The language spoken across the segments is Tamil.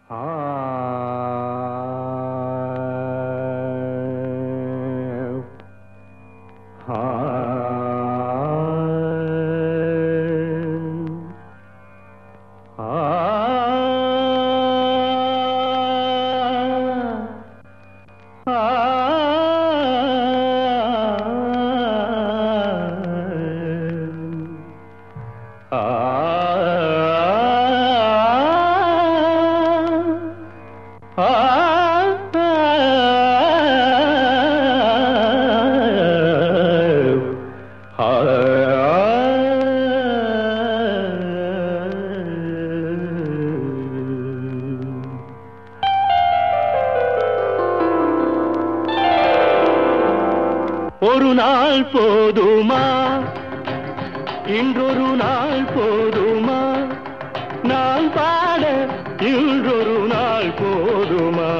ஒரு நாள் போதுமா இன்றொரு நாள் போதுமா நான் பாட இன்றொரு நாள் போதுமா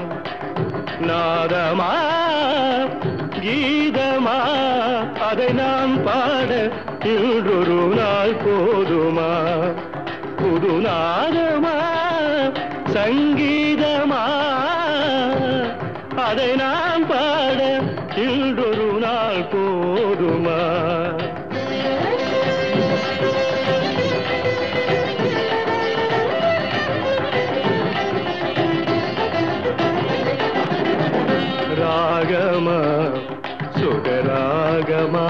நாதமா கீதமா அதை நான் பாட இன்றொரு நாள் போதுமா புது நாதமா சங்கீதமா அதை நான் பாட இன்றொரு நாள் போதுமா ராகமா சுகராகமா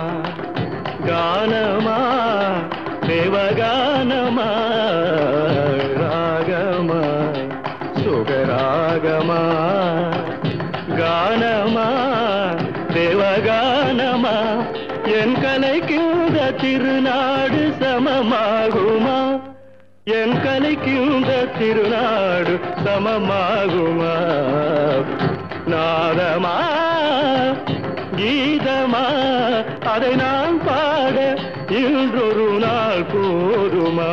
கானமா தேவகானமா ராகமா சுகராகமா கானமா தேவகானமா என் கலைக்குந்த திருநாடு சமமாகுமா என் கலைக்குந்த திருநாடு சமமாகுமா நாதமா கீதமா அதை நான் பாட இன்றொரு நாள் போதுமா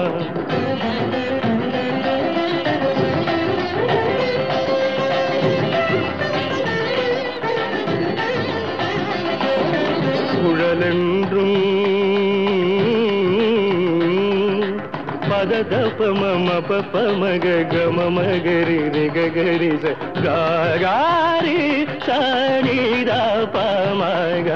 குழலென்றும் பதத பமம பமக கம மகரி ரிகரி காரி சனிதா பமக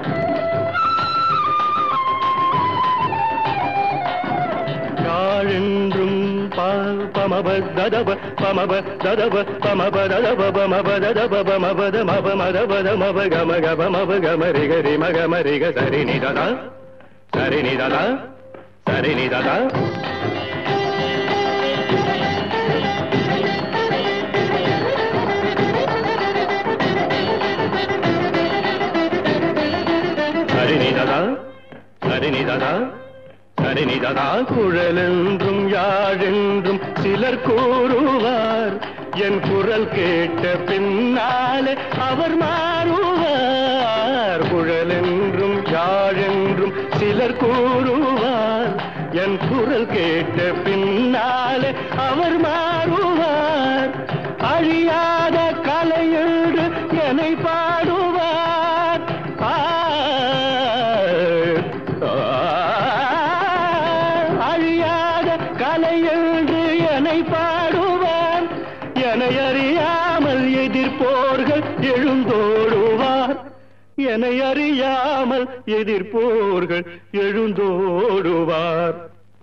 காழென்றும் பால் பமப ததப பமப ததப பமப ததப பமப ததப பமப தமப மதப மப கம கப மப கம ரிக ரி மக மரிக சரி நிததா சரி நிததா சரி நிததா சரி நிததா சரி நிததா சரி நிததா குழலென்றும் யாழென்றும் சிலர் கூறுவார் என் குரல் கேட்ட பின்னாலே அவர் மாறுவார் குழலென்றும் யாழென்றும் சிலர் கூறுவார் என் குரல் கேட்ட பின்னாலே அவர் மாறுவார் அழியாத கலையோடு என்னை பாடுவார் ஆ, ஆ, அழியாத கலையோடு என்னை பாடுவார் என்னை அறியாமல் எதிர்ப்போர்கள் எழுந்தோடுவார் என்னை அறியாமல் எதிர்ப்போர்கள் எழுந்தோடுவார்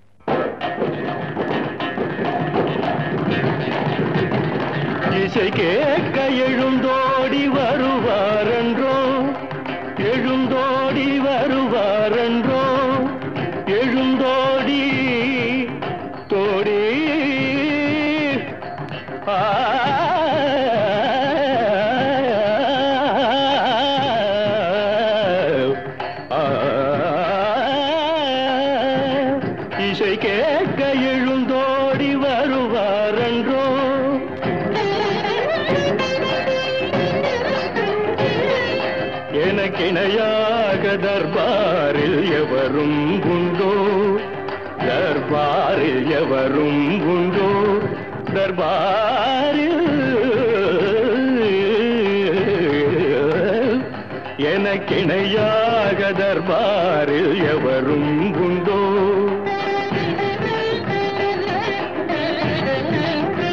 இசை கேட்க எழுந்தோடி வருவாரென்றோ எழுந்தோடி வருவாரென்றோ எழுந்தோடி தோடி ஆ இசை கேட்க எழுந்தோடி வருவாரென்றோ எனக்கிணையாக தர்பாரில் எவரும் உண்டோ தர்பாரில் எவரும் உண்டோ தர்பாரில் எனக்கிணையாக தர்பாரில் எவரும் உண்டோ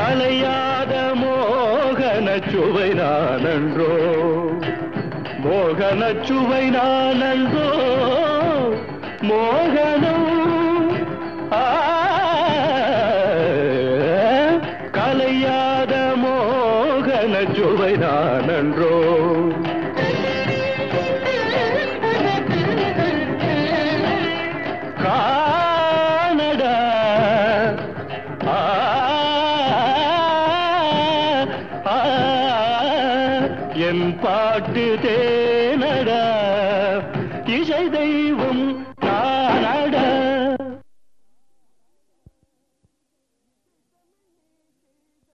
கலையாத மோகன சுவை நானன்றோ மோகன சுவை நானன்றோ மோகனம் ஆ, கலையாத மோகன சுவை நானன்றோ காணடா ஆ, ஆ, என் பாட்டு தேனடா இசை தெய்வம்